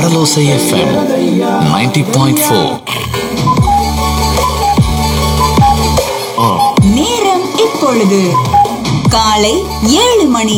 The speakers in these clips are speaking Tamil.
கடலோசை எஃப்எம் 90.4 பாயிண்ட் ஃபோர் நேரம் இப்பொழுது காலை ஏழு மணி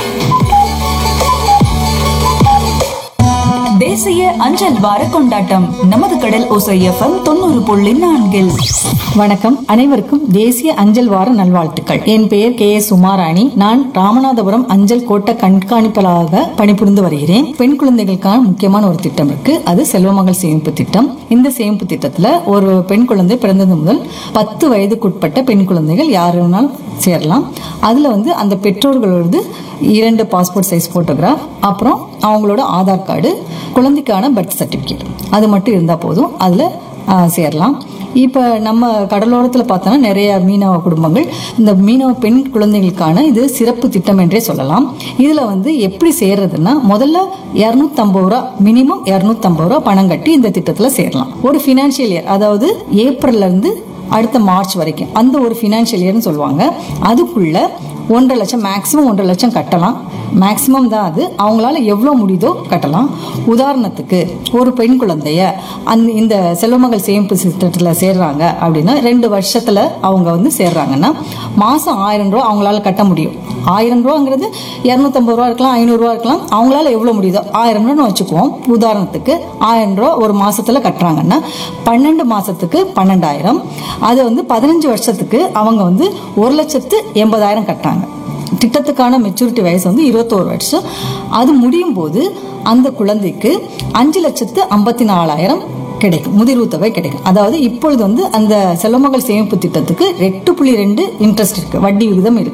தேசிய அஞ்சல் வார கொண்டாட்டம் நமது கடல் ஓசை எஃப்எம் தொண்ணூறு புள்ளி நான்கில் வணக்கம் அனைவருக்கும் தேசிய அஞ்சல் வார நல்வாழ்த்துக்கள் என் பெயர் கே எஸ் உமாராணி நான் ராமநாதபுரம் அஞ்சல் கோட்ட கண்காணிப்பாளராக பணிபுரிந்து வருகிறேன் பெண் குழந்தைகளுக்கான முக்கியமான ஒரு திட்டம் இருக்கு அது செல்வமகள் சேமிப்பு திட்டம் இந்த சேமிப்பு திட்டத்துல ஒரு பெண் குழந்தை பிறந்தது முதல் பத்து வயதுக்குட்பட்ட பெண் குழந்தைகள் யார் வேணாலும் சேரலாம் அதுல வந்து அந்த பெற்றோர்களோடது இரண்டு பாஸ்போர்ட் சைஸ் போட்டோகிராஃப் அப்புறம் அவங்களோட ஆதார் கார்டு குழந்தைக்கான பர்த் சர்டிஃபிகேட் அது மட்டும் இருந்தால் போதும் அதில் சேரலாம் இப்போ நம்ம கடலோரத்தில் பார்த்தோன்னா நிறைய மீனவ குடும்பங்கள் இந்த மீனவ பெண் குழந்தைகளுக்கான இது சிறப்பு திட்டம் என்றே சொல்லலாம் இதில் வந்து எப்படி சேர்றதுன்னா முதல்ல இரநூத்தம்பது ரூபா மினிமம் இரநூத்தம்பது ரூபா பணம் கட்டி இந்த திட்டத்தில் சேரலாம் ஒரு ஃபினான்ஷியல் இயர் அதாவது ஏப்ரல்ல இருந்து அடுத்த மார்ச் வரைக்கும் அந்த ஒரு ஃபினான்ஷியல் இயர்னு சொல்லுவாங்க அதுக்குள்ள ஒன்றரை லட்சம் மேக்ஸிமம் ஒன்றரை லட்சம் கட்டலாம் மேக்ஸிமம் தான் அது அவங்களால எவ்வளோ முடியுதோ கட்டலாம் உதாரணத்துக்கு ஒரு பெண் குழந்தைய அந்த இந்த செல்வமகள் சேமிப்பு திட்டத்தில் சேர்றாங்க அப்படின்னா ரெண்டு வருஷத்தில் அவங்க வந்து சேர்றாங்கன்னா மாதம் ஆயிரம் ரூபா அவங்களால கட்ட முடியும் ஆயிரம் ரூபாங்கிறது இரநூத்தம்பது ரூபா இருக்கலாம் ஐநூறுரூவா இருக்கலாம் அவங்களால எவ்வளோ முடியுதோ ஆயிரம் ரூபான்னு வச்சுக்குவோம் உதாரணத்துக்கு ஆயிரம் ரூபா ஒரு மாசத்துல கட்டுறாங்கன்னா பன்னெண்டு மாசத்துக்கு பன்னெண்டாயிரம் அது வந்து பதினஞ்சு வருஷத்துக்கு அவங்க வந்து ஒரு லட்சத்து எண்பதாயிரம் கட்டுறாங்க திட்டத்துக்கான மெச்சூரிட்டி வயசு வந்து இருபத்தோரு வருஷம் அது முடியும் போது அந்த குழந்தைக்கு அஞ்சு லட்சத்து ஐம்பத்தி நாலாயிரம் கிடைக்கும் முதிர்வு தொகை கிடைக்கும் அதாவது இப்பொழுது வந்து அந்த செல்வமகள் சேமிப்பு திட்டத்துக்கு எட்டு புள்ளி ரெண்டு இன்ட்ரெஸ்ட் இருக்கு வட்டி விகிதம் இருக்கு